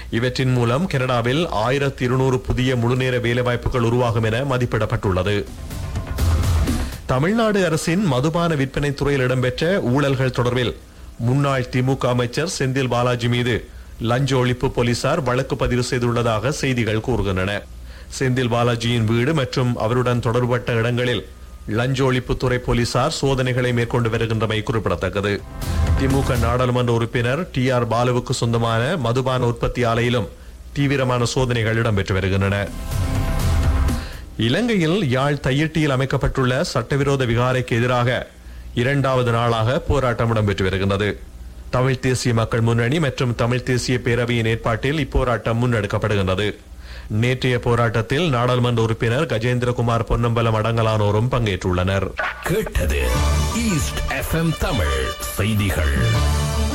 இவற்றின் மூலம் கனடாவில் ஆயிரத்தி இருநூறு புதிய முழுநேர வேலைவாய்ப்புகள் உருவாகும் என மதிப்பிடப்பட்டுள்ளது தமிழ்நாடு அரசின் மதுபான விற்பனை துறையில் இடம்பெற்ற ஊழல்கள் தொடர்பில் முன்னாள் திமுக அமைச்சர் செந்தில் பாலாஜி மீது லஞ்ச ஒழிப்பு போலீசார் வழக்கு பதிவு செய்துள்ளதாக செய்திகள் கூறுகின்றன செந்தில் பாலாஜியின் வீடு மற்றும் அவருடன் தொடர்பட்ட இடங்களில் லஞ்ச ஒழிப்புத்துறை போலீசார் சோதனைகளை மேற்கொண்டு வருகின்றமை குறிப்பிடத்தக்கது திமுக நாடாளுமன்ற உறுப்பினர் டி ஆர் பாலுவுக்கு சொந்தமான மதுபான உற்பத்தி ஆலையிலும் தீவிரமான சோதனைகள் இடம்பெற்று வருகின்றன இலங்கையில் யாழ் தையிட்டியில் அமைக்கப்பட்டுள்ள சட்டவிரோத விகாரைக்கு எதிராக இரண்டாவது நாளாக போராட்டம் இடம்பெற்று வருகின்றது தமிழ் தேசிய மக்கள் முன்னணி மற்றும் தமிழ் தேசிய பேரவையின் ஏற்பாட்டில் இப்போராட்டம் முன்னெடுக்கப்படுகின்றது நேற்றைய போராட்டத்தில் நாடாளுமன்ற உறுப்பினர் கஜேந்திரகுமார் பொன்னம்பலம் அடங்கலானோரும் பங்கேற்றுள்ளனர் கேட்டது ஈஸ்ட் எஃப்எம் தமிழ் செய்திகள்